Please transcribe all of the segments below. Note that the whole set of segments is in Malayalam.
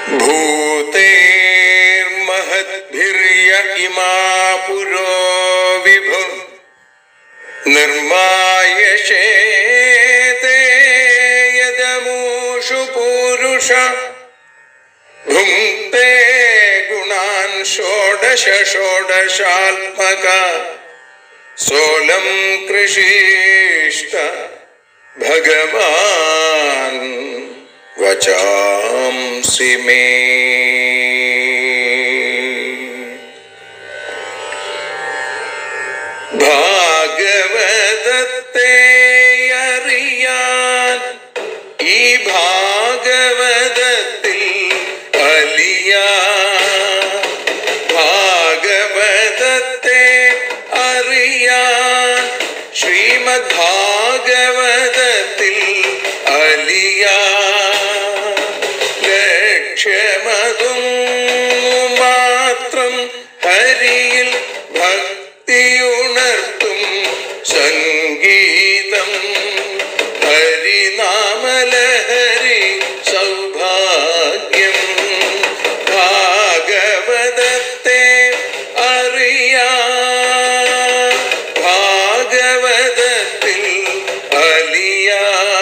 भूतेर्महद्भिर्य इमा पुरो विभु निर्मायशेते यदमूषु पूरुष भुङ्क्ते गुणान् षोडश षोडशात्मका सोलं कृषीष्ट भगवान् वचांसि मे ഭാഗവതത്തെ അറിയാൻ ഈ ഭാഗവതത്തിൽ അലിയാൻ ഭാഗവതത്തെ അറിയാൻ ശ്രീമദ് ഭാഗവതത്തിൽ അലിയാൻ ലക്ഷ്യമതും മാത്രം ഹരിയിൽ ഭക്തിയുണർത്തും സംഗീതം ഹരിനാമലഹരി സൗഭാഗ്യം ഭാഗവതത്തെ അറിയാ ഭാഗവതത്തിൽ അലിയാ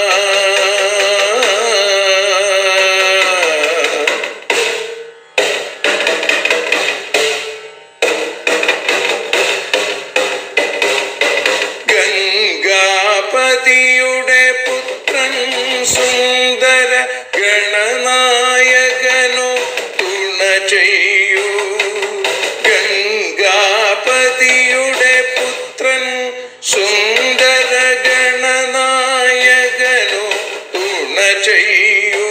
ഗംഗാപതിയുടെ പുത്രൻ സുന്ദര ഗണനായകനു തുണ ചെയ്യൂ ഗംഗാപതിയുടെ പുത്രൻ സുന്ദര ഗണനായകനു തുണ ചെയ്യൂ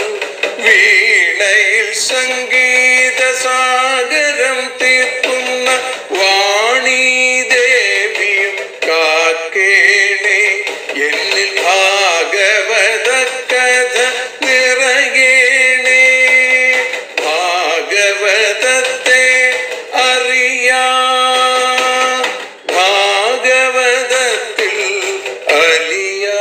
വീണയിൽ സംഗീത സാഗരം തീർക്കുന്ന വാണി ദേവിയും കാക്കേണേ എന്നിൽ ഭാഗവത കഥ നിറയേണേ ഭാഗവതത്തെ അറിയാ ഭാഗവതത്തിൽ അലിയാ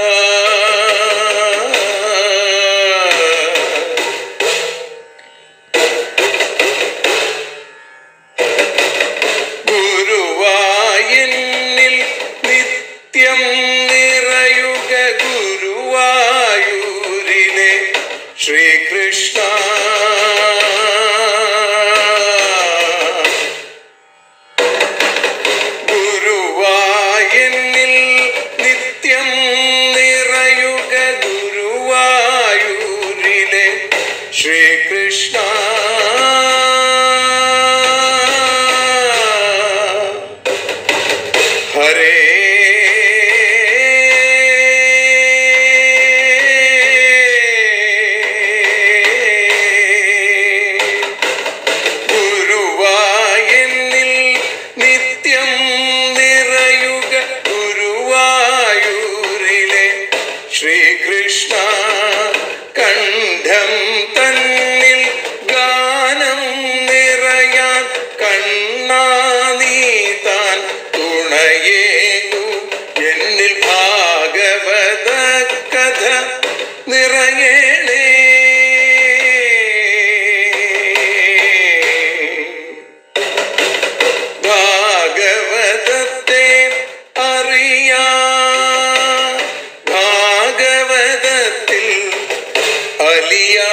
ഗുരുവായൂരിൽ നിത്യം നിറയുക ഗുരുവായൂരിലെ ശ്രീകൃഷ്ണ ഗുരുവായൂരിൽ നിത്യം നിറയുക ഗുരുവായൂരിലെ ശ്രീകൃഷ്ണ ഹരേ ഗുരുവായൂരിൽ നിത്യം നിറയുക ഗുരുവായൂരിലെ ശ്രീകൃഷ്ണ കണ്ഠം തന്നിൽ ഗാനം നിറയാൻ കണ്ണാ നീ താൻ തുണയേകു എന്നിൽ ഭാഗവത കഥ നിറയണേ ഭാഗവതത്തെ അറിയാ ഭാഗവതത്തിൽ അലിയാ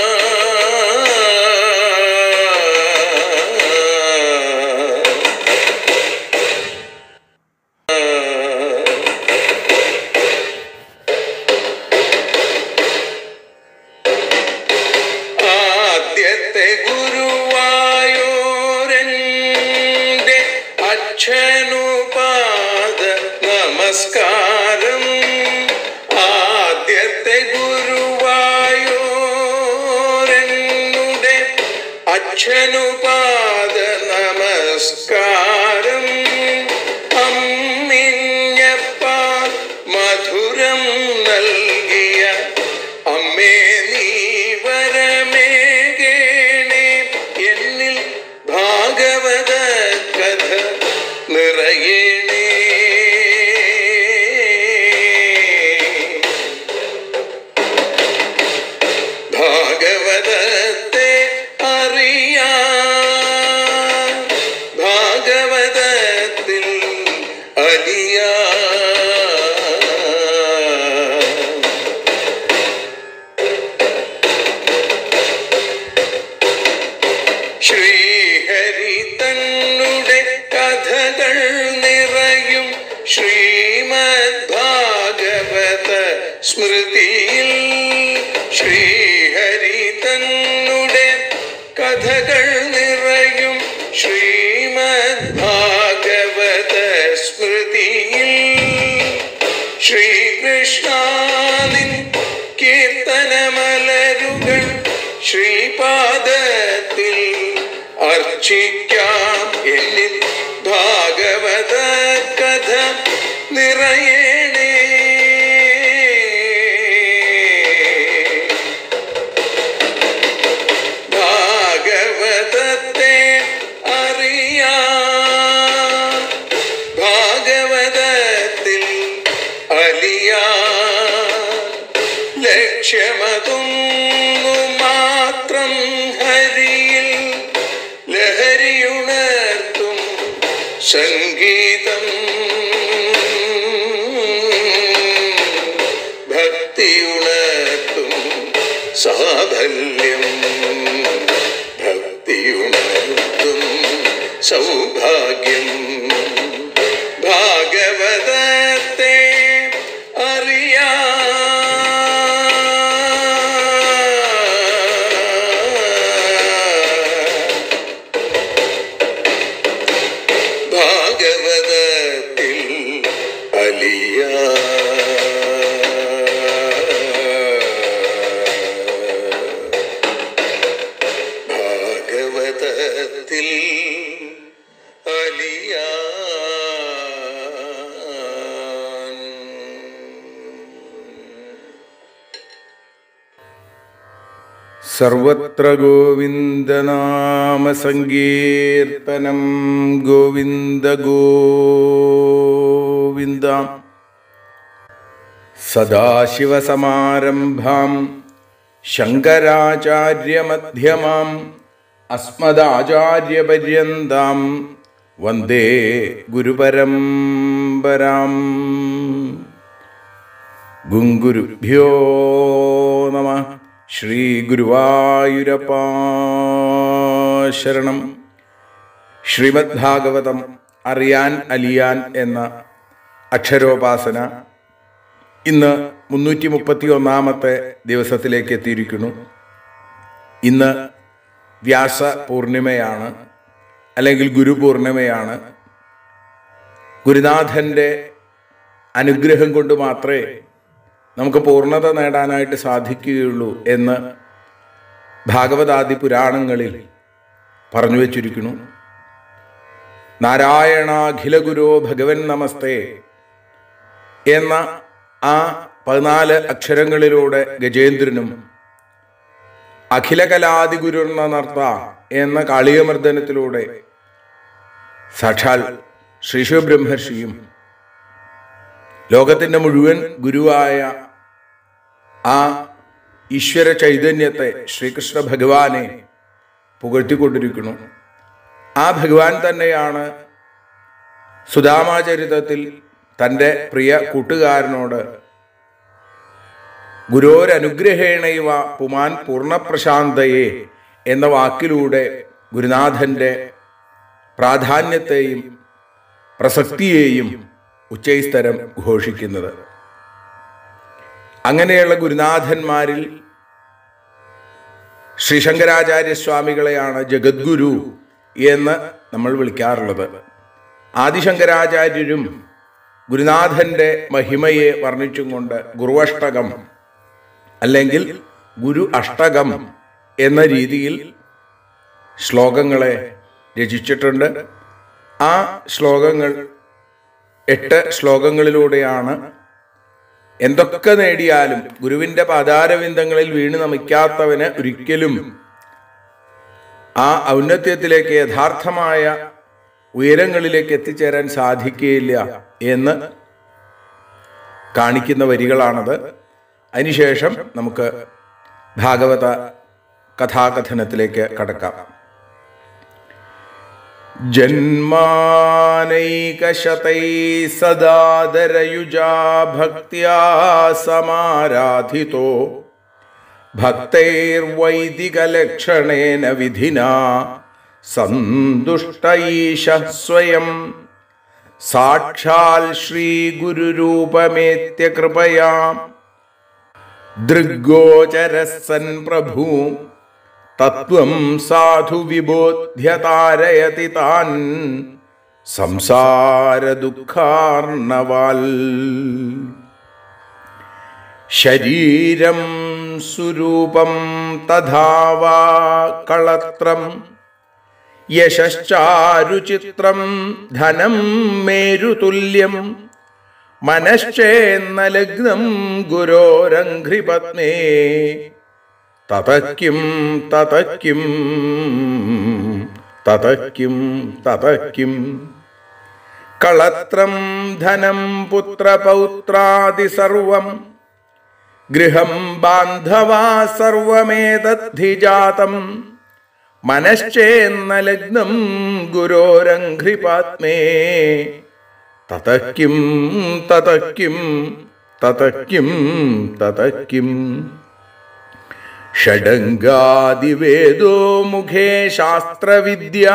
ആദ്യത്തെ ഗുരുവായൂരന്റെ അച്ഛനുപാദ നമസ്കാരം ആദ്യത്തെ ഗുരുവായൂരനുടെ അച്ഛനുപാദ നമസ്കാരം അമ്മിഞ്ഞപ്പ മധുരം നൽകിയ അമ്മേ നീ വരമേകേണേ എന്നിൽ ഭാഗവത കഥ നിറയണേ ഭാഗവതത്തെ ശ്രീമദ് ഭാഗവത സ്മൃതിയിൽ ശ്രീഹരി തന്നുടെ കഥകൾ നിറയും ശ്രീമദ് ഭാഗവത സ്മൃതിയിൽ ശ്രീകൃഷ്ണാനിൻ കീർത്തനമലരുകൾ ശ്രീപാദത്തിൽ അർച്ചിക്കാം എന്നിൽ ഭാഗവത കഥ നിറയണേ ഭാഗവതത്തെ അറിയാ ഭാഗവതത്തിൽ അലിയാ ലക്ഷ്യമതൊന്നു മാത്രം ഹരിയിൽ ലഹരിയുണർത്തും സംഗീതം ഭക്തിയുണർത്തും സാഫല്യം ഭക്തിയുണർത്തും സൗഭാഗ്യം ഭാഗവതത്തെ അറിയാ ഭാഗവതത്തിൽ അലിയ ഭാഗവതത്തിൽ അലിയാൻ സർവത്ര ഗോവിന്ദനാമസങ്കീർത്തനം ഗോവിന്ദ ഗോവിന്ദ സദാശിവസമാരംഭാം ശങ്കരാചാര്യമധ്യമാം അസ്മദാചാര്യപര്യന്താം വന്ദേ ഗുരുപരമ്പരാം ഗുങ്കുരുഭ്യോ നമ ശ്രീ ഗുരുവായൂരപ്പ ശരണം ശ്രീമദ് ഭാഗവതം അറിയാൻ അലിയാൻ എന്ന അക്ഷരോപാസന ഇന്ന് മുന്നൂറ്റി മുപ്പത്തി ഒന്നാമത്തെ ദിവസത്തിലേക്ക് എത്തിയിരിക്കുന്നു ഇന്ന് വ്യാസ പൂർണിമയാണ് അല്ലെങ്കിൽ ഗുരു പൂർണിമയാണ് ഗുരുനാഥൻ്റെ അനുഗ്രഹം കൊണ്ട് മാത്രമേ നമുക്ക് പൂർണ്ണത നേടാനായിട്ട് സാധിക്കുകയുള്ളൂ എന്ന് ഭാഗവതാദി പുരാണങ്ങളിൽ പറഞ്ഞു വച്ചിരിക്കുന്നു നാരായണാഖില ഗുരോ ഭഗവൻ നമസ്തേ എന്ന ആ പതിനാല് അക്ഷരങ്ങളിലൂടെ ഗജേന്ദ്രനും അഖിലകലാദി ഗുരുർന്ന നർത്ത എന്ന കാളിയമർദ്ദനത്തിലൂടെ സാക്ഷാൽ ശ്രീശുബ്രഹ്മർഷിയും ലോകത്തിന്റെ മുഴുവൻ ഗുരുവായ ആ ഈശ്വര ചൈതന്യത്തെ ശ്രീകൃഷ്ണ ഭഗവാനെ പുകഴ്ത്തിക്കൊണ്ടിരിക്കുന്നു ആ ഭഗവാൻ തന്നെയാണ് സുധാമാചരിതത്തിൽ തൻ്റെ പ്രിയ കൂട്ടുകാരനോട് ഗുരോരനുഗ്രഹേണൈവ പുമാൻ പൂർണ്ണപ്രശാന്തയെ എന്ന വാക്കിലൂടെ ഗുരുനാഥന്റെ പ്രാധാന്യത്തെയും പ്രസക്തിയെയും ഉച്ചൈസ്തരം ഘോഷിക്കുന്നത് അങ്ങനെയുള്ള ഗുരുനാഥന്മാരിൽ ശ്രീശങ്കരാചാര്യ സ്വാമികളെയാണ് ജഗദ്ഗുരു എന്ന് നമ്മൾ വിളിക്കാറുള്ളത് ആദിശങ്കരാചാര്യരും ഗുരുനാഥന്റെ മഹിമയെ വർണ്ണിച്ചും കൊണ്ട് ഗുരുവഷ്ടകം അല്ലെങ്കിൽ ഗുരു അഷ്ടകം എന്ന രീതിയിൽ ശ്ലോകങ്ങളെ രചിച്ചിട്ടുണ്ട് ആ ശ്ലോകങ്ങൾ എട്ട് ശ്ലോകങ്ങളിലൂടെയാണ് എന്തൊക്കെ നേടിയാലും ഗുരുവിന്റെ പാതാരവിന്ദങ്ങളിൽ വീണ് നമിക്കാത്തവന് ഒരിക്കലും ആ ഔന്നത്യത്തിലേക്ക് യഥാർത്ഥമായ ഉയരങ്ങളിലേക്ക് എത്തിച്ചേരാൻ സാധിക്കുകയില്ല എന്ന് കാണിക്കുന്ന വരികളാണത് അതിനുശേഷം നമുക്ക് ഭാഗവത കഥാകഥനത്തിലേക്ക് കടക്കാം ജന്മാനൈകശതൈ സദാദരയുജാ ഭക്ത്യാ സമാരാധിതോ ഭക്തൈർവൈദികലക്ഷണേന വിധിനാ സന്തുഷ്ട ഈശ സ്വയം സാക്ഷാൽ ശ്രീ ഗുരുരൂപമേത്യ കൃപയാ ദൃഗ്ഗോചരസൻ പ്രഭു തത്വം സാധു വിബോധ്യ താരയതി താൻ സംസാര ദുഃഖാർണവാൽ ശരീരം സ്വരൂപം തഥാ വാ കളത്രം യശശ്ചാരുചിത്രം ധനം മേരുതുല്യം മനശ്ചേന്ന ലഗ്നം ഗുരോരഘ്രിപത്നേ തതക്കിം തതക്കിം തതക്കിം തതക്കിം കളത്രം ധനം പുത്രപൗത്രാദി സർവം ഗൃഹം ബാന്ധവാ സർവമേതദ്ധി ജാതം മനശ്ചേന്ന ലഗ്നം ഗുരോരഘ്രിപാത്മേ തതക്കിം തതക്കിം തതക്കിം തതക്കിം ഷഡംഗാദിവേദോ മുഖേ ശാസ്ത്രവിദ്യ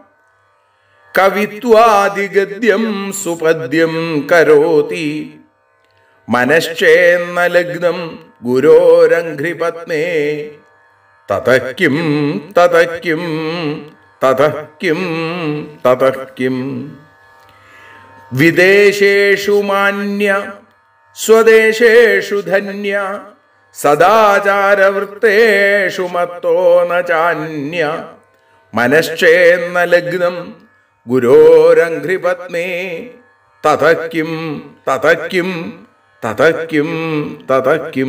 കവിത്വാദിഗദ്യം സുപദ്യം കരോതി മനശ്ചേന്ന ലഗ്നം ഗുരോരഘ്രിപത്നേ തതക്കിം തതക്കിം തതക്കിം തതക്കിം വിദേശേഷു മാന്യ സ്വദേശേഷു ധന്യ സദാചാരവൃത്തേഷു മത്തോ ന ചാന്യ മനശ്ചേന്ന ലഗ്നം ഗുരോരഘ്രിപത്നേ തതക്കിം തതക്കിം തതക്കിം തതക്കിം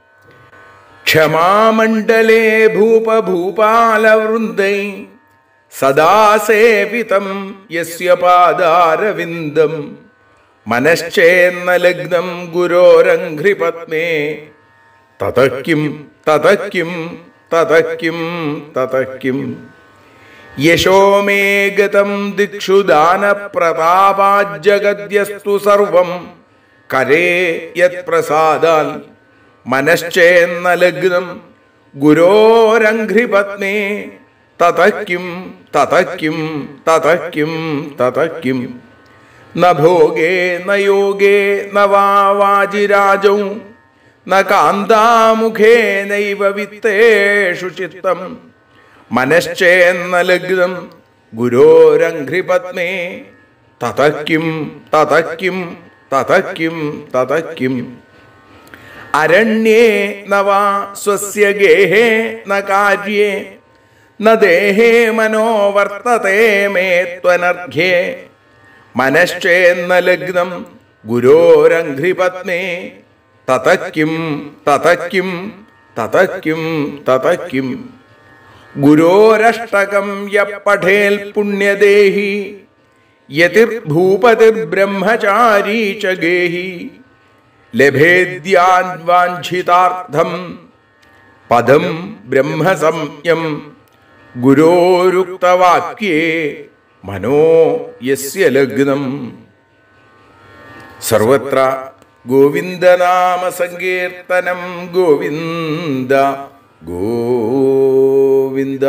ക്ഷമാമണ്ഡലേ ഭൂപഭൂപാലവൃന്ദൈ സദാ സേവിതം യസ്യ പാദാരവിന്ദം മനശ്ചേന്ന ലഗ്നം ഗുരോരഘ്രിപത്നേ തതക്കിം തതക്കിം തതക്കിം തതക്കിം യശോ മേ ഗതം ദിക്ഷു ദാനപ്രതാപാജ്ജഗദ്യസ്തു സർവം കരേ യത് പ്രസാദാൽ മനശ്ചേന്ന ലഗ്നം ഗുരോരഘ്രിപത്നേ തതക്കിം തതക്കിം തതക്കിം തതക്കിം ന ഭോഗേ ന യോഗേ ന വാ വാജിരാജൗ ന കാന്താമുഖേ നൈവ വിത്തേഷു ചിത്തം മനശ്ചേന്ന ലഗ്നം ഗുരോരഘ്രിപത്നേ തതക്കിം തതക്കിം തതക്കിം തതക്കിം അരണ്യേ ന വാ സ്വസ്യ ഗേഹേ ന കാര്യേ ന ദേഹേ മനോ വർത്തത്തെ മേ ത്വനർഘ്യേ മനശ്ചേന്ന ലഗ്നം ഗുരോരഘ്രിപത്നേ തതക്കിം തതക്കിം തതക്കിം തതക്കിം ഗുരോരഷ്ടകം യ പഠേൽ പുണ്യദേഹി യതിർഭൂപതിർബ്രഹ്മചാരീ ച ഗേഹി ലഭേദ്യാൻവാഞ്ചിതാർത്ഥം പദം ബ്രഹ്മസംയം ഗുരോരുക്തവാക്യേ മനോ യസ്യ ലഗ്നം സർവത്ര ഗോവിന്ദനാമ സങ്കീർത്തനം ഗോവിന്ദ ഗോവിന്ദ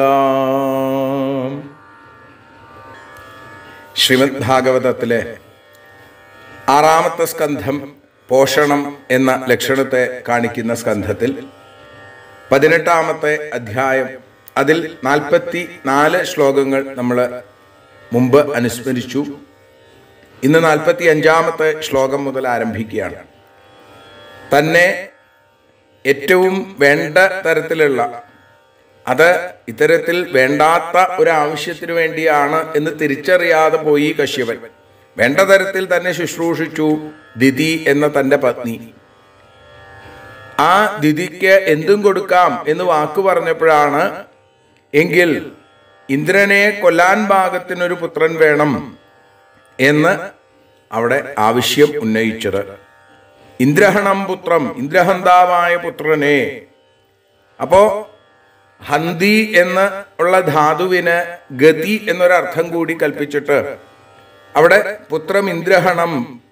ശ്രീമദ് ഭാഗവതത്തിലെ ആറാമത്തെ സ്കന്ധം പോഷണം എന്ന ലക്ഷണത്തെ കാണിക്കുന്ന സ്കന്ധത്തിൽ പതിനെട്ടാമത്തെ അധ്യായം അതിൽ നാൽപ്പത്തി നാല് ശ്ലോകങ്ങൾ നമ്മൾ മുമ്പ് അനുസ്മരിച്ചു ഇന്ന് നാൽപ്പത്തി അഞ്ചാമത്തെ ശ്ലോകം മുതൽ ആരംഭിക്കുകയാണ് തന്നെ ഏറ്റവും വേണ്ട തരത്തിലുള്ള അത് ഇത്തരത്തിൽ വേണ്ടാത്ത ഒരു ആവശ്യത്തിന് വേണ്ടിയാണ് എന്ന് തിരിച്ചറിയാതെ പോയി കശ്യപൻ വേണ്ട തരത്തിൽ തന്നെ ശുശ്രൂഷിച്ചു ദിതി എന്ന തന്റെ പത്നി ആ ദിതിക്ക് എന്തും കൊടുക്കാം എന്ന് വാക്ക് പറഞ്ഞപ്പോഴാണ് എങ്കിൽ ഇന്ദ്രനെ കൊല്ലാൻ ഭാഗത്തിനൊരു പുത്രൻ വേണം എന്ന് അവിടെ ആവശ്യം ഉന്നയിച്ചത് ഇന്ദ്രഹണം പുത്രം ഇന്ദ്രഹന്താവായ പുത്രനെ അപ്പോ ഹന്തി എന്ന് ഉള്ള ധാതുവിന് ഗതി എന്നൊരർത്ഥം കൂടി കൽപ്പിച്ചിട്ട് അവിടെ പുത്രം ഇന്ദ്രഹണം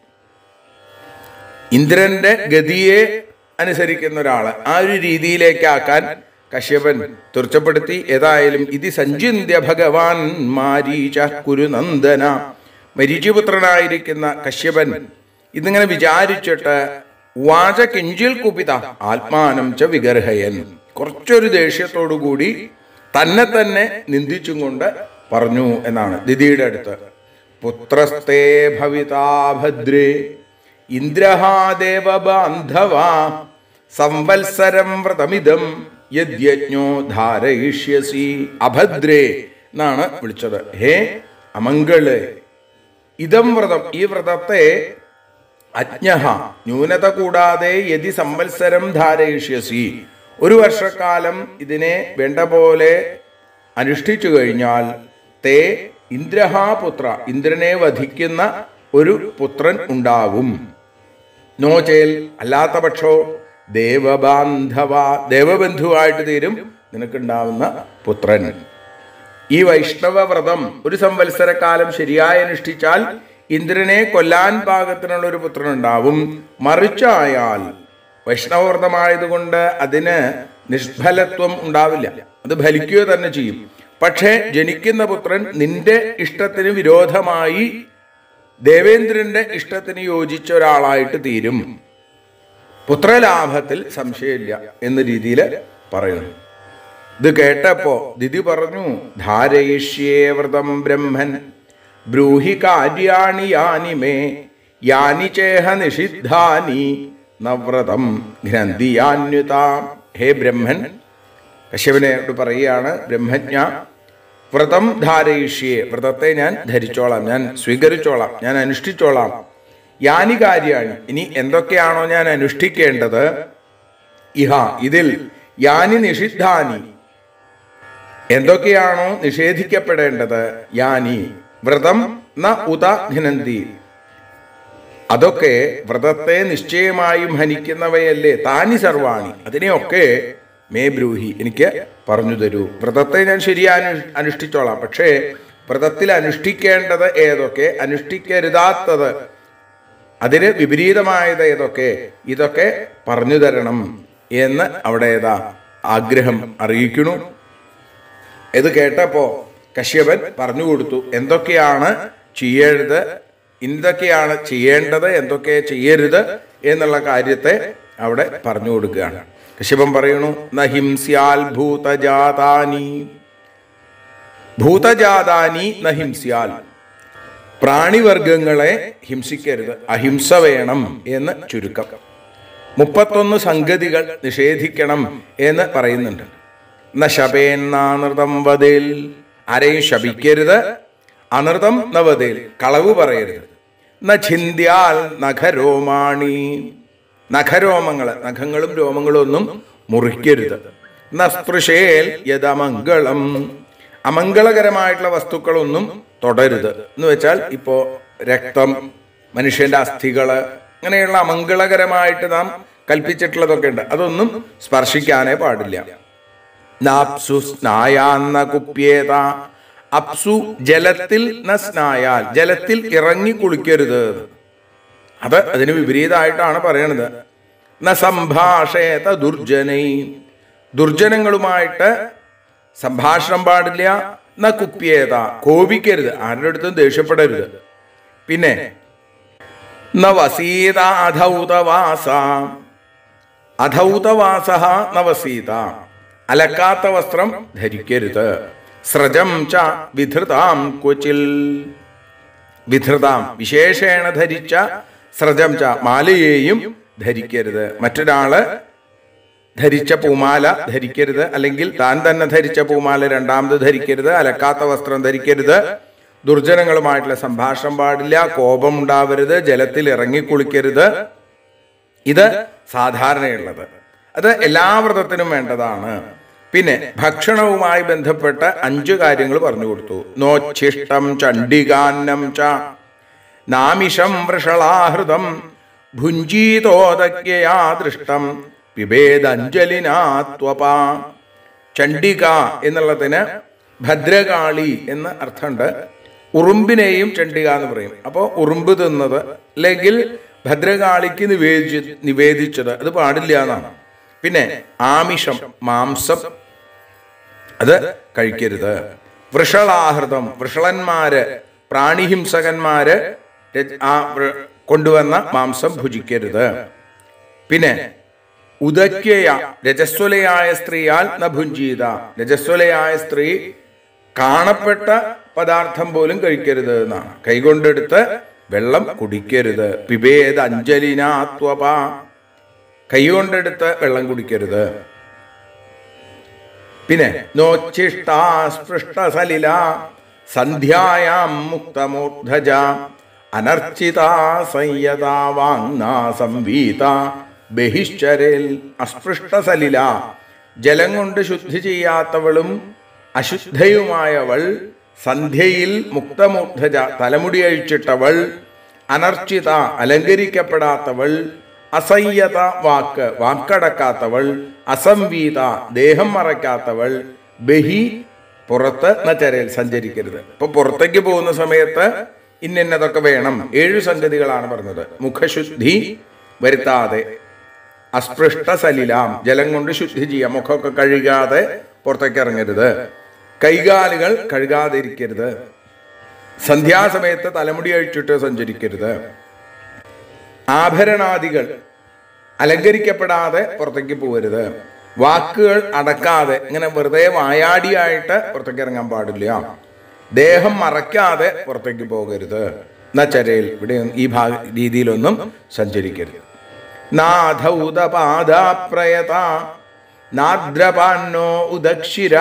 ഇന്ദ്രന്റെ ഗതിയെ അനുസരിക്കുന്ന ഒരാള് ആ ഒരു രീതിയിലേക്കാക്കാൻ കശ്യപൻ തീർച്ചപ്പെടുത്തി ഏതായാലും ഇത് സഞ്ചിന്യ ഭഗവാൻ മാരീച കുരുനന്ദന മരീചിപുത്രനായിരിക്കുന്ന കശ്യപൻ ഇതിങ്ങനെ വിചാരിച്ചിട്ട് വാച കിഞ്ചിൽ കുപിത ആത്മാനം ച വിഗർഹയൻ കുറച്ചൊരു ദേഷ്യത്തോടു കൂടി തന്നെ തന്നെ നിന്ദിച്ചും കൊണ്ട് പറഞ്ഞു എന്നാണ് ദിദിയുടെ അടുത്ത് പുത്രസ്തേ ഭവിതാ ഭദ്രേ ഇന്ദ്രഹാദേവ ബാന്ധവ സംവത്സരം വ്രതമിതം യദ്യജ്ഞോ ധാരയിഷ്യസി അഭദ്രേ എന്നാണ് വിളിച്ചത് ഹേ അമംഗള് ഇതം വ്രതം ഈ വ്രതത്തെ അജ്ഞ ന്യൂനത കൂടാതെ യതി സംവത്സരം ധാരയിഷ്യസി ഒരു വർഷക്കാലം ഇതിനെ വേണ്ട പോലെ അനുഷ്ഠിച്ചു കഴിഞ്ഞാൽ തേ ഇന്ദ്രഹാപുത്ര ഇന്ദ്രനെ വധിക്കുന്ന ഒരു പുത്രൻ ഉണ്ടാവും നോചേൽ അല്ലാത്ത പക്ഷോ ദേവബാന്ധവ ദേവബന്ധുവായിട്ട് തീരും നിനക്കുണ്ടാവുന്ന പുത്രൻ ഈ വൈഷ്ണവ വ്രതം ഒരു സംവത്സരക്കാലം ശരിയായി അനുഷ്ഠിച്ചാൽ ഇന്ദ്രനെ കൊല്ലാൻ പാകത്തിനുള്ള ഒരു പുത്രൻ ഉണ്ടാവും മറിച്ചായാൽ വൈഷ്ണവവ്രതമായതുകൊണ്ട് അതിന് നിഷ്ഫലത്വം ഉണ്ടാവില്ല അത് ഫലിക്കുക തന്നെ ചെയ്യും പക്ഷേ ജനിക്കുന്ന പുത്രൻ നിന്റെ ഇഷ്ടത്തിന് വിരോധമായി ദേവേന്ദ്രന്റെ ഇഷ്ടത്തിന് യോജിച്ച ഒരാളായിട്ട് തീരും പുത്രലാഭത്തിൽ സംശയമില്ല എന്ന രീതിയിൽ പറയുന്നു ഇത് കേട്ടപ്പോ ദിതി പറഞ്ഞു ധാരയിഷ്യേ വ്രതം ബ്രഹ്മൻ ബ്രൂഹി കാര്യാണി യാനി മേ യാനി ചേഹ നിഷിദ്ധാനി നവ്രതം ഗ്രന്ഥിയാന്യുത ഹേ ബ്രഹ്മൻ കശ്യപനോട് പറയുകയാണ് ബ്രഹ്മജ്ഞ വ്രതം ധാരയിഷ്യേ വ്രതത്തെ ഞാൻ ധരിച്ചോളാം ഞാൻ സ്വീകരിച്ചോളാം ഞാൻ അനുഷ്ഠിച്ചോളാം യാനി കാര്യാണി ഇനി എന്തൊക്കെയാണോ ഞാൻ അനുഷ്ഠിക്കേണ്ടത് ഇഹ ഇതിൽ യാനി നിഷിദ്ധാനി എന്തൊക്കെയാണോ നിഷേധിക്കപ്പെടേണ്ടത് യാനി വ്രതം ന ഉത ഘനന്തി അതൊക്കെ വ്രതത്തെ നിശ്ചയമായും ഹനിക്കുന്നവയല്ലേ താനി സർവാണി അതിനെയൊക്കെ മേ ബ്രൂഹി എനിക്ക് പറഞ്ഞു തരൂ വ്രതത്തെ ഞാൻ ശരിയായി അനു- അനുഷ്ഠിച്ചോളാം പക്ഷേ വ്രതത്തിൽ അനുഷ്ഠിക്കേണ്ടത് ഏതൊക്കെ അനുഷ്ഠിക്കരുതാത്തത് അതിന് വിപരീതമായത് ഏതൊക്കെ ഇതൊക്കെ പറഞ്ഞു തരണം എന്ന് അവിടെ ഏതാ ആഗ്രഹം അറിയിക്കണു ഇത് കേട്ടപ്പോ കശ്യപൻ പറഞ്ഞു കൊടുത്തു എന്തൊക്കെയാണ് ചെയ്യരുത് എന്തൊക്കെയാണ് ചെയ്യേണ്ടത് എന്തൊക്കെ ചെയ്യരുത് എന്നുള്ള കാര്യത്തെ അവിടെ പറഞ്ഞു കൊടുക്കുകയാണ് കശ്യപൻ പറയണു നഹിംസ്യാൽ ഭൂതജാതാനി ഭൂതജാതാനി നഹിംസ്യാൽ പ്രാണിവർഗങ്ങളെ ഹിംസിക്കരുത് അഹിംസ വേണം എന്ന് ചുരുക്കം മുപ്പത്തൊന്ന് സംഗതികൾ നിഷേധിക്കണം എന്ന് പറയുന്നുണ്ട് ന ശപേന്നാനൃതം വതേൽ ആരെയും ശപിക്കരുത് അനൃതം നവതേൽ കളവ് പറയരുത് ന ചിന്ത്യാൽ നഖരോമാണി നഖരോമങ്ങള് നഖങ്ങളും രോമങ്ങളും ഒന്നും മുറിക്കരുത് ന സ്പൃശേൽ യഥമംഗളം അമംഗളകരമായിട്ടുള്ള വസ്തുക്കളൊന്നും തൊടരുത് എന്ന് വെച്ചാൽ ഇപ്പോ രക്തം മനുഷ്യന്റെ അസ്ഥികള് അങ്ങനെയുള്ള അമംഗളകരമായിട്ട് നാം കൽപ്പിച്ചിട്ടുള്ളതൊക്കെ ഉണ്ട് അതൊന്നും സ്പർശിക്കാനേ പാടില്ല നാപ്സു സ്നായാന്ന കുപ്യേത അപ്സു ജലത്തിൽ ന സ്നായാൽ ജലത്തിൽ ഇറങ്ങി കുളിക്കരുത് അത് അതിന് വിപരീതമായിട്ടാണ് പറയണത് ന സംഭാഷേത ദുർജനൈ ദുർജനങ്ങളുമായിട്ട് സംഭാഷണം പാടില്ല ന കുപ്യേത കോപിക്കരുത് ആരുടെ അടുത്തും ദേഷ്യപ്പെടരുത് പിന്നെ ന വസീത അധൗതവാസ അധൗതവാസ നവസീത അലക്കാത്ത വസ്ത്രം ധരിക്കരുത് സ്രജം ച വിധൃതാം ക്വചിൽ വിധൃതാം വിശേഷേണ ധരിച്ച സ്രജം ച മാലയെയും ധരിക്കരുത് മറ്റൊരാള് ധരിച്ച പൂമാല ധരിക്കരുത് അല്ലെങ്കിൽ താൻ തന്നെ ധരിച്ച പൂമാല രണ്ടാമത് ധരിക്കരുത് അലക്കാത്ത വസ്ത്രം ധരിക്കരുത് ദുർജനങ്ങളുമായിട്ടുള്ള സംഭാഷണം പാടില്ല കോപം ഉണ്ടാവരുത് ജലത്തിൽ ഇറങ്ങി കുളിക്കരുത് ഇത് സാധാരണയുള്ളത് അത് എല്ലാ വ്രതത്തിനും വേണ്ടതാണ് പിന്നെ ഭക്ഷണവുമായി ബന്ധപ്പെട്ട അഞ്ചു കാര്യങ്ങൾ പറഞ്ഞു കൊടുത്തു നോച്ഛിഷ്ടം ചണ്ഡികാന്നം ച നാമിഷം വൃഷളാഹൃതം ഭുഞ്ചീതോദക്യയാ ദൃഷ്ടം പിബേദഞ്ജലിനാത്വപാ ചണ്ഡിക എന്നുള്ളതിന് ഭദ്രകാളി എന്ന് അർത്ഥമുണ്ട് ഉറുമ്പിനെയും ചണ്ഡിക എന്ന് പറയും അപ്പോൾ ഉറുമ്പ് തിന്നത് അല്ലെങ്കിൽ ഭദ്രകാളിക്ക് നിവേദിച്ച് നിവേദിച്ചത് അത് പാടില്ല എന്നാണ് പിന്നെ ആമിഷം മാംസം അത് കഴിക്കരുത് വൃഷളാഹൃതം വൃഷളന്മാര് പ്രാണിഹിംസകന്മാര് രജ- ആ വൃ- കൊണ്ടുവന്ന മാംസം ഭുജിക്കരുത് പിന്നെ ഉദക്യയ രജസ്വലയായ സ്ത്രീയാൽ ന ഭുഞ്ചീത രജസ്വലയായ സ്ത്രീ കാണപ്പെട്ട പദാർത്ഥം പോലും കഴിക്കരുത് എന്നാണ് കൈകൊണ്ടെടുത്ത് വെള്ളം കുടിക്കരുത് പിബേദ അഞ്ജലിനാത്വപ കൈകൊണ്ടെടുത്ത് വെള്ളം കുടിക്കരുത് പിന്നെ നോച്ചിഷ്ടാ സ്പൃഷ്ട സലില സന്ധ്യായാം മുക്തമൂർധജ അനർച്ചിതാ സംയതാ വാങ്നാ സംവീത ബഹിശ്ചരേൽ അസ്പൃഷ്ട സലില ജലം കൊണ്ട് ശുദ്ധി ചെയ്യാത്തവളും അശുദ്ധയുമായവൾ സന്ധ്യയിൽ മുക്തമൂർധജ തലമുടി അഴിച്ചിട്ടവൾ അനർച്ചിത അലങ്കരിക്കപ്പെടാത്തവൾ അസംയത വാക്ക് വാക്കടക്കാത്തവൾ അസംവീത ദേഹം മറയ്ക്കാത്തവൾ ബഹി പുറത്ത് നച്ചരയിൽ സഞ്ചരിക്കരുത് ഇപ്പൊ പുറത്തേക്ക് പോകുന്ന സമയത്ത് ഇന്നിന്നതൊക്കെ വേണം ഏഴു സംഗതികളാണ് പറഞ്ഞത് മുഖശുദ്ധി വരുത്താതെ അസ്പൃഷ്ട സലിലാം ജലം കൊണ്ട് ശുദ്ധി ചെയ്യാം മുഖമൊക്കെ കഴുകാതെ പുറത്തേക്ക് ഇറങ്ങരുത് കൈകാലുകൾ കഴുകാതെ ഇരിക്കരുത് സന്ധ്യാസമയത്ത് തലമുടി അഴിച്ചിട്ട് സഞ്ചരിക്കരുത് ആഭരണാദികൾ അലങ്കരിക്കപ്പെടാതെ പുറത്തേക്ക് പോകരുത് വാക്കുകൾ അടക്കാതെ ഇങ്ങനെ വെറുതെ വായാടിയായിട്ട് പുറത്തേക്ക് ഇറങ്ങാൻ പാടില്ല ദേഹം മറയ്ക്കാതെ പുറത്തേക്ക് പോകരുത് നച്ചരയിൽ ഇവിടെ ഈ ഭാഗ രീതിയിലൊന്നും സഞ്ചരിക്കരുത് നാഥൗതപാദാപ്രയത നാദ്രപാന്നോ ഉദക്ഷിര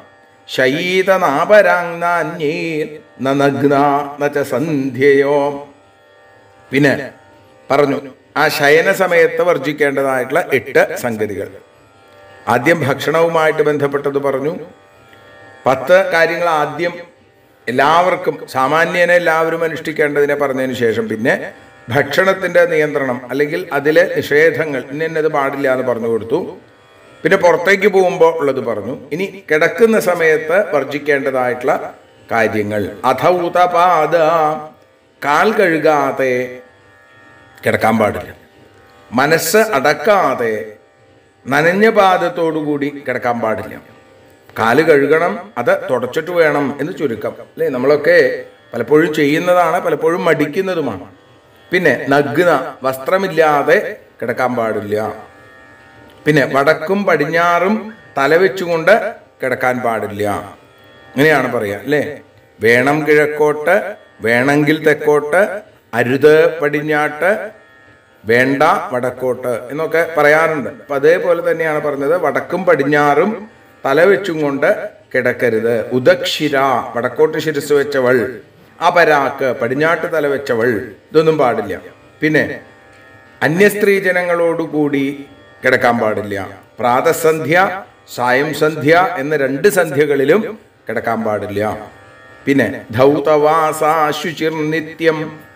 ശയീതനാപരാങ്നാന്യേ നഗ്ന നച്ച സന്ധ്യയോ പിന്നെ പറഞ്ഞു ആ ശയന സമയത്ത് വർജിക്കേണ്ടതായിട്ടുള്ള എട്ട് സംഗതികൾ ആദ്യം ഭക്ഷണവുമായിട്ട് ബന്ധപ്പെട്ടത് പറഞ്ഞു പത്ത് കാര്യങ്ങൾ ആദ്യം എല്ലാവർക്കും സാമാന്യനെ എല്ലാവരും അനുഷ്ഠിക്കേണ്ടതിനെ പറഞ്ഞതിന് ശേഷം പിന്നെ ഭക്ഷണത്തിന്റെ നിയന്ത്രണം അല്ലെങ്കിൽ അതിലെ നിഷേധങ്ങൾ ഇന്നത് പാടില്ല എന്ന് പറഞ്ഞു കൊടുത്തു പിന്നെ പുറത്തേക്ക് പോകുമ്പോൾ ഉള്ളത് പറഞ്ഞു ഇനി കിടക്കുന്ന സമയത്ത് വർജിക്കേണ്ടതായിട്ടുള്ള കാര്യങ്ങൾ അഥൗതപാദ കാൽ കഴുകാതെ കിടക്കാൻ പാടില്ല മനസ്സ് അടക്കാതെ നനഞ്ഞ പാദത്തോടുകൂടി കിടക്കാൻ പാടില്ല കാല് കഴുകണം അത് തുടച്ചിട്ട് വേണം എന്ന് ചുരുക്കം അല്ലേ നമ്മളൊക്കെ പലപ്പോഴും ചെയ്യുന്നതാണ് പലപ്പോഴും മടിക്കുന്നതുമാണ് പിന്നെ നഗ്ന വസ്ത്രമില്ലാതെ കിടക്കാൻ പാടില്ല പിന്നെ വടക്കും പടിഞ്ഞാറും തലവെച്ചുകൊണ്ട് കിടക്കാൻ പാടില്ല അങ്ങനെയാണ് പറയുക അല്ലേ വേണം കിഴക്കോട്ട് വേണമെങ്കിൽ തെക്കോട്ട് അരുത് പടിഞ്ഞാട്ട് വേണ്ട വടക്കോട്ട് എന്നൊക്കെ പറയാറുണ്ട് അപ്പൊ അതേപോലെ തന്നെയാണ് പറഞ്ഞത് വടക്കും പടിഞ്ഞാറും തല വെച്ചും കൊണ്ട് കിടക്കരുത് ഉദക്ഷിര വടക്കോട്ട് ശിരസ് വെച്ചവൾ അപരാക്ക് പടിഞ്ഞാട്ട് തല വെച്ചവൾ ഇതൊന്നും പാടില്ല പിന്നെ അന്യസ്ത്രീ ജനങ്ങളോടുകൂടി കിടക്കാൻ പാടില്ല പ്രാതസന്ധ്യ സായം സന്ധ്യ എന്ന രണ്ട് സന്ധ്യകളിലും കിടക്കാൻ പാടില്ല പിന്നെ ധൗതവാസാശുചിർ നിത്യം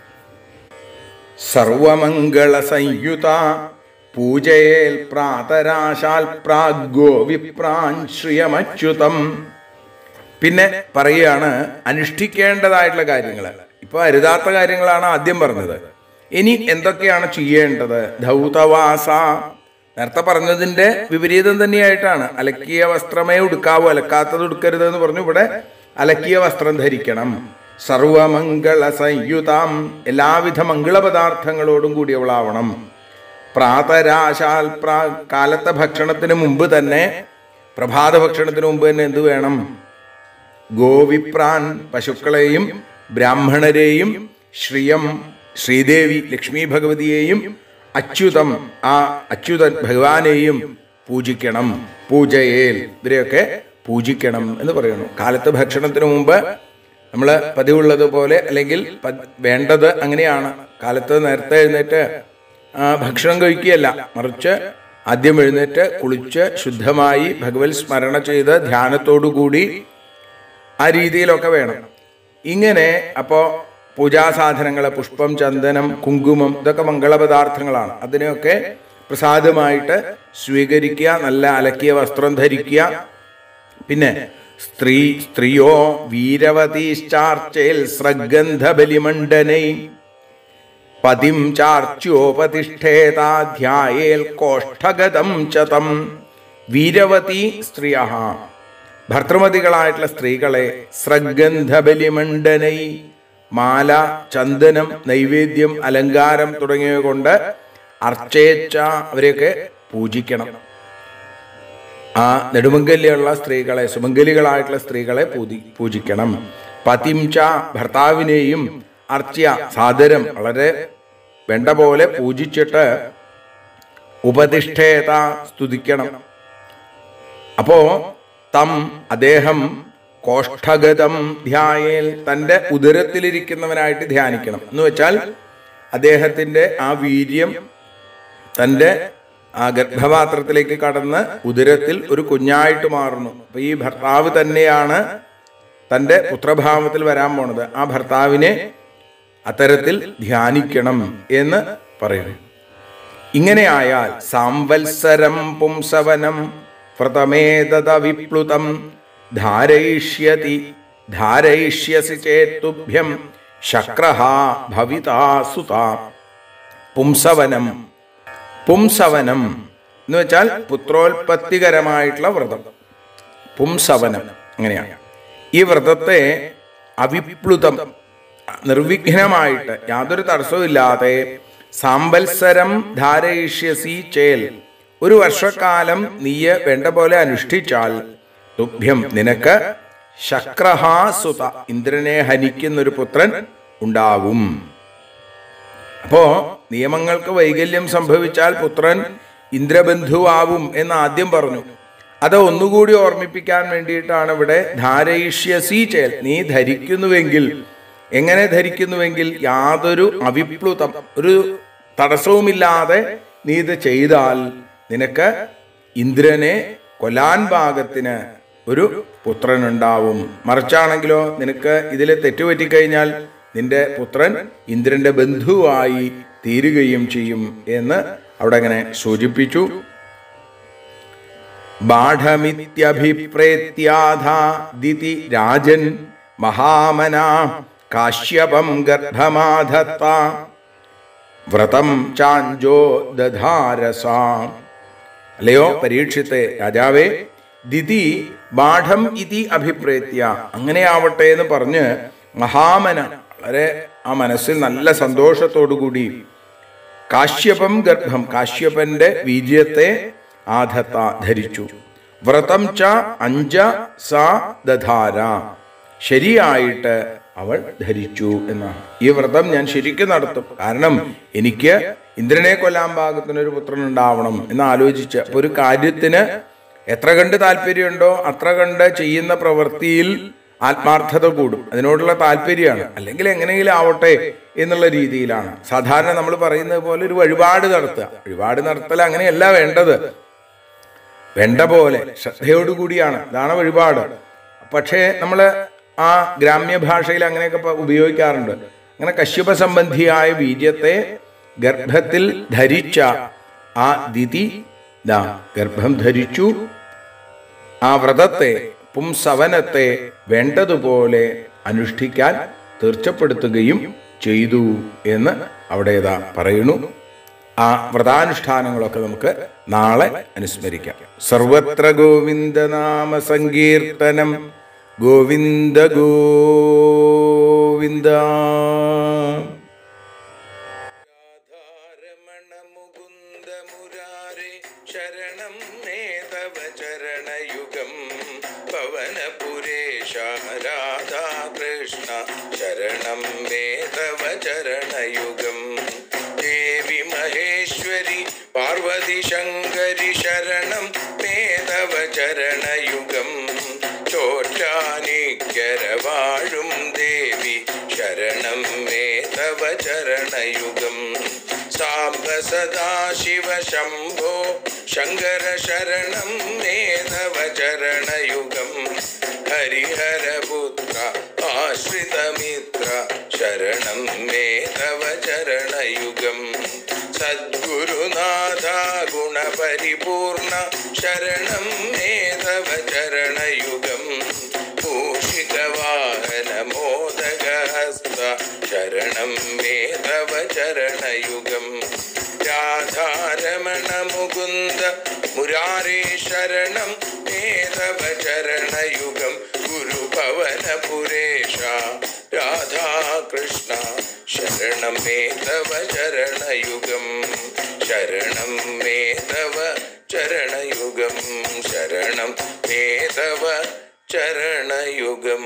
സർവമംഗള സംയുത പൂജയേൽ പ്രാതരാശാൽ പ്രാഗോ വിപ്രാൻ ശ്രിയമച്യുതം പിന്നെ പറയുകയാണ് അനുഷ്ഠിക്കേണ്ടതായിട്ടുള്ള കാര്യങ്ങൾ ഇപ്പൊ അരുതാത്ത കാര്യങ്ങളാണ് ആദ്യം പറഞ്ഞത് ഇനി എന്തൊക്കെയാണ് ചെയ്യേണ്ടത് ധൗതവാസ നേരത്തെ പറഞ്ഞതിന്റെ വിപരീതം തന്നെയായിട്ടാണ് അലക്കിയ വസ്ത്രമേ ഉടുക്കാവൂ അലക്കാത്തത് ഉടുക്കരുത് എന്ന് പറഞ്ഞു ഇവിടെ അലക്കിയ വസ്ത്രം ധരിക്കണം സർവമംഗള സംയുതാം എല്ലാവിധ മംഗളപദാർത്ഥങ്ങളോടും കൂടിയവളാവണം പ്രാതരാശാൽ പ്രാ കാലത്തെ ഭക്ഷണത്തിന് മുമ്പ് തന്നെ പ്രഭാത ഭക്ഷണത്തിന് മുമ്പ് തന്നെ എന്ത് വേണം ഗോവിപ്രാൻ പശുക്കളെയും ബ്രാഹ്മണരെയും ശ്രീയം ശ്രീദേവി ലക്ഷ്മി ഭഗവതിയെയും അച്യുതം ആ അച്യുതൻ ഭഗവാനെയും പൂജിക്കണം പൂജയേൽ ഇവരെയൊക്കെ പൂജിക്കണം എന്ന് പറയുന്നു കാലത്ത് ഭക്ഷണത്തിന് മുമ്പ് നമ്മൾ പതിവുള്ളതുപോലെ അല്ലെങ്കിൽ പ- വേണ്ടത് അങ്ങനെയാണ് കാലത്ത് നേരത്തെ എഴുന്നേറ്റ് ആ, ഭക്ഷണം കഴിക്കുകയല്ല മറിച്ച് ആദ്യം എഴുന്നേറ്റ് കുളിച്ച് ശുദ്ധമായി ഭഗവത് സ്മരണ ചെയ്ത് ധ്യാനത്തോടു കൂടി ആ രീതിയിലൊക്കെ വേണം ഇങ്ങനെ അപ്പോൾ പൂജാസാധനങ്ങൾ പുഷ്പം ചന്ദനം കുങ്കുമം ഇതൊക്കെ മംഗളപദാർത്ഥങ്ങളാണ് അതിനെയൊക്കെ പ്രസാദമായിട്ട് സ്വീകരിക്കുക നല്ല അലക്കിയ വസ്ത്രം ധരിക്കുക പിന്നെ സ്ത്രീ സ്ത്രീയോ വീരവതീശ്ചാർച്ചയിൽ സ്രഗന്ധ ബലിമണ്ഡനൈ പതിം ചാർച്യോപതിഷ്ഠേതാധ്യായേൽ കോഷ്ഠഗതം ചതം വീരവതി സ്ത്രീയ ഭർത്തൃമതികളായിട്ടുള്ള സ്ത്രീകളെ സ്രഗന്ധ ബലിമണ്ഡനൈ മാല ചന്ദനം നൈവേദ്യം അലങ്കാരം തുടങ്ങിയവ കൊണ്ട് അർച്ചേച്ച അവരെയൊക്കെ പൂജിക്കണം ആ നെടുമംഗല്യുള്ള സ്ത്രീകളെ സുമംഗലികളായിട്ടുള്ള സ്ത്രീകളെ പൂതി പൂജിക്കണം പതിം ച ഭർത്താവിനെയും അർച്ച്യ സാദരം വളരെ വേണ്ട പോലെ പൂജിച്ചിട്ട് ഉപതിഷ്ഠേത സ്തുതിക്കണം അപ്പോ തം അദ്ദേഹം കോഷ്ഠഗതം ധ്യായേൽ തൻ്റെ ഉദരത്തിലിരിക്കുന്നവനായിട്ട് ധ്യാനിക്കണം എന്ന് വെച്ചാൽ അദ്ദേഹത്തിൻ്റെ ആ വീര്യം തൻ്റെ ആ ഗർഭപാത്രത്തിലേക്ക് കടന്ന് ഉദരത്തിൽ ഒരു കുഞ്ഞായിട്ട് മാറുന്നു അപ്പൊ ഈ ഭർത്താവ് തന്നെയാണ് തൻ്റെ പുത്രഭാവത്തിൽ വരാൻ പോണത് ആ ഭർത്താവിനെ അത്തരത്തിൽ ധ്യാനിക്കണം എന്ന് പറയുന്നു ഇങ്ങനെയായാൽ സാംവത്സരം പുംസവനം വ്രതമേതത വിപ്ലുതം ധാരയിഷ്യതി ധാരയിഷ്യസി ചേത്തുഭ്യം ശക്രഹ ഭവിതാ സുത പുംസവനം പുംസവനം എന്ന് വെച്ചാൽ പുത്രോൽപത്തികരമായിട്ടുള്ള വ്രതം പുംസവനം അങ്ങനെയാണ് ഈ വ്രതത്തെ അവിപ്ലുതം നിർവിഘ്നമായിട്ട് യാതൊരു തടസ്സവുമില്ലാതെ സാമ്പത്സരം ധാരയിഷ്യസി ചേൽ ഒരു വർഷക്കാലം നീയെ വേണ്ട പോലെ അനുഷ്ഠിച്ചാൽ തുഭ്യം നിനക്ക് ശക്രഹാസുത ഇന്ദ്രനെ ഹനിക്കുന്നൊരു പുത്രൻ ഉണ്ടാവും അപ്പോ നിയമങ്ങൾക്ക് വൈകല്യം സംഭവിച്ചാൽ പുത്രൻ ഇന്ദ്രബന്ധുവാവും എന്ന് ആദ്യം പറഞ്ഞു അത് ഒന്നുകൂടി ഓർമ്മിപ്പിക്കാൻ വേണ്ടിയിട്ടാണ് ഇവിടെ ധാരയിഷ്യസി ചേൽ നീ ധരിക്കുന്നുവെങ്കിൽ എങ്ങനെ ധരിക്കുന്നുവെങ്കിൽ യാതൊരു അവിപ്ലുതം ഒരു തടസ്സവുമില്ലാതെ നീ ഇത് ചെയ്താൽ നിനക്ക് ഇന്ദ്രനെ കൊല്ലാൻ പാകത്തിന് ഒരു പുത്രനുണ്ടാവും മറിച്ചാണെങ്കിലോ നിനക്ക് ഇതിൽ തെറ്റുപറ്റിക്കഴിഞ്ഞാൽ നിന്റെ പുത്രൻ ഇന്ദ്രന്റെ ബന്ധുവായി തീരുകയും ചെയ്യും എന്ന് അവിടെ അങ്ങനെ സൂചിപ്പിച്ചു ബാഠമിത്യഭിപ്രേത്യാധാദിതി രാജൻ മഹാമന കാശ്യപം ഗർഭമാധത്ത വ്രതം ചാഞ്ചോ ദധാരസ അല്ലയോ പരീക്ഷിത്തെ രാജാവേ ദിതി ബാഠം ഇതി അഭിപ്രേത്യ അങ്ങനെയാവട്ടെ എന്ന് പറഞ്ഞ് മഹാമന വളരെ ആ മനസ്സിൽ നല്ല സന്തോഷത്തോടുകൂടി കാശ്യപം ഗർഭം കാശ്യപന്റെ വീര്യത്തെ ആധത്ത ധരിച്ചു വ്രതം ച അഞ്ച സ ദധാര ശരിയായിട്ട് അവൾ ധരിച്ചു എന്നാണ് ഈ വ്രതം ഞാൻ ശരിക്കും നടത്തും കാരണം എനിക്ക് ഇന്ദ്രനെ കൊല്ലാൻ പാകത്തിന് ഒരു പുത്രൻ ഉണ്ടാവണം എന്ന് ആലോചിച്ച് അപ്പൊ ഒരു കാര്യത്തിന് എത്ര കണ്ട് താല്പര്യമുണ്ടോ അത്ര കണ്ട് ചെയ്യുന്ന പ്രവൃത്തിയിൽ ആത്മാർത്ഥത കൂടും അതിനോടുള്ള താല്പര്യമാണ് അല്ലെങ്കിൽ എങ്ങനെയെങ്കിലും ആവട്ടെ എന്നുള്ള രീതിയിലാണ് സാധാരണ നമ്മൾ പറയുന്നത് പോലെ ഒരു വഴിപാട് നടത്തുക വഴിപാട് നടത്തൽ അങ്ങനെയല്ല വേണ്ടത് വേണ്ട പോലെ ശ്രദ്ധയോടുകൂടിയാണ് ഇതാണ് വഴിപാട് പക്ഷേ നമ്മൾ ആ ഗ്രാമ്യ ഭാഷയിൽ അങ്ങനെയൊക്കെ പ- ഉപയോഗിക്കാറുണ്ട് അങ്ങനെ കശ്യപ സംബന്ധിയായ വീര്യത്തെ ഗർഭത്തിൽ ധരിച്ച ആ ദിതി ദാ ഗർഭം ധരിച്ചു ആ വ്രതത്തെ പുംസവനത്തെ വേണ്ടതുപോലെ അനുഷ്ഠിക്കാൻ തീർച്ചപ്പെടുത്തുകയും ചെയ്തു എന്ന് അവിടെ ഇതാ പറയുന്നു ആ വ്രതാനുഷ്ഠാനങ്ങളൊക്കെ നമുക്ക് നാളെ അനുസ്മരിക്കാം സർവത്ര ഗോവിന്ദനാമ സങ്കീർത്തനം ഗോവിന്ദ ഗോവിന്ദ രാധാരമണ മുകുന്ദ മുരാരെ ശരണം മേധവ ചരണയുഗം പവനപുരേശ രാധാകൃഷ്ണ ശരണം മേധവ ചരണയുഗം ദേവി മഹേശ്വരി പാർവതി ശങ്കരി ശരണം മേധവ ചരണയുഗം ചോറ്റാനിക്കര വാഴും ദേവി ശരണം മേധവ ചരണയുഗം സാംബ സദാശിവ ശംഭോ ശങ്കര ശരണം മേധവ ചരണയുഗം ഹരിഹരപുത്ര ആശ്രിതമിത്ര ശരണം മേധവ ചരണയുഗം സദ്ഗുരുനാഥ ഗുണപരിപൂർണ ശരണം മേധവ ചരണയുഗം മൂഷികവാഹന മോദകഹസ്ത ശരണം മേധവ ചരണയുഗം രാധാരമണ മുകുന്ദ മുരാരേ ശരണം മേധവ ചരണയുഗം ഗുരുഭവനപുരേഷ രാധാകൃഷ്ണ ശരണം മേ തവ ചരണയുഗം ശരണം മേ തവ ചരണയുഗം ശരണം മേ തവ ചരണയുഗം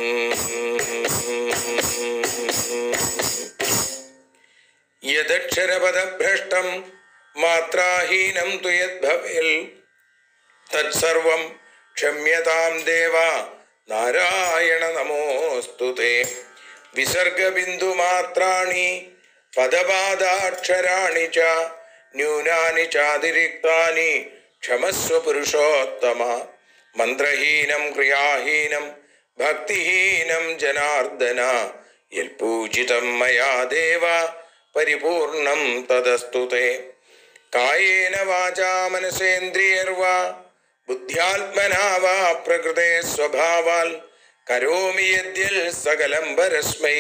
യദക്ഷരപദഭ്രഷ്ടം മാത്രാഹീനം തു യദ്ഭവേൽ തത്സർവം ക്ഷമ്യതാം ദേവ നാരായണ നമോസ്തു തേ വിസർഗബിന്ദുമാത്രാണി പദപാദാക്ഷരാണി ച ന്യൂനാനി ചാതിരിക്താനി ക്ഷമസ്വ പുരുഷോത്തമ മന്ത്രഹീനം ക്രിയാഹീനം ഭക്തിഹീനം ജനാർദ്ദന യൽപൂജിതം മയാ ദേവ പരിപൂർണം തദസ്തു തേ കായേന വാചാ മനസേന്ദ്രിയർവാ ബുദ്ധ്യാത്മനാ വാ പ്രകൃതേ സ്വഭാവാൽ കരോമി യദ്യൽ സകലം പരസ്മൈ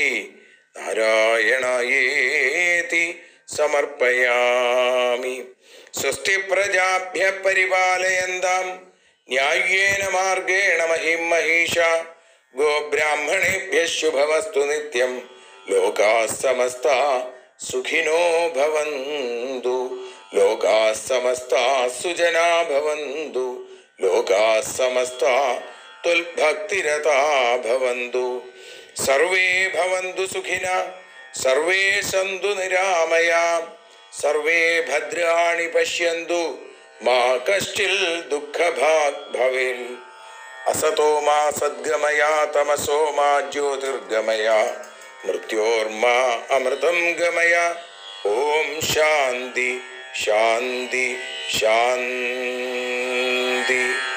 നാരായണയേതി സമർപ്പയാമി സ്വസ്തി പ്രജാഭ്യ പരിപാലയന്താം ന്യായേന മാർഗേണ മഹിം മഹീഷ ഗോബ്രാഹ്മണേഭ്യ ശുഭമസ്തു നിത്യം ലോകാ സമസ്ത സുഖിനോ ഭവന്തു ലോകാ സമസ്ത സുജനാ ഭവന്തു ലോകാ സമസ്ത തുൽഭക്തിരതാ ഭവന്തു സർവേ ഭവന്തു സുഖിന സർവേ സന്തു നിരാമയാ സർവേ ഭദ്രാണി പശ്യന്തു മാ കശ്ചിൽ ദുഃഖഭാഗ് ഭവേൽ അസതോ മാ സദ്ഗമയ തമസോ മാ ജ്യോതിർഗമയ മൃത്യോർമാ അമൃതം ഗമയ ഓം ശാന്തി ശാന്തി ശാന്തി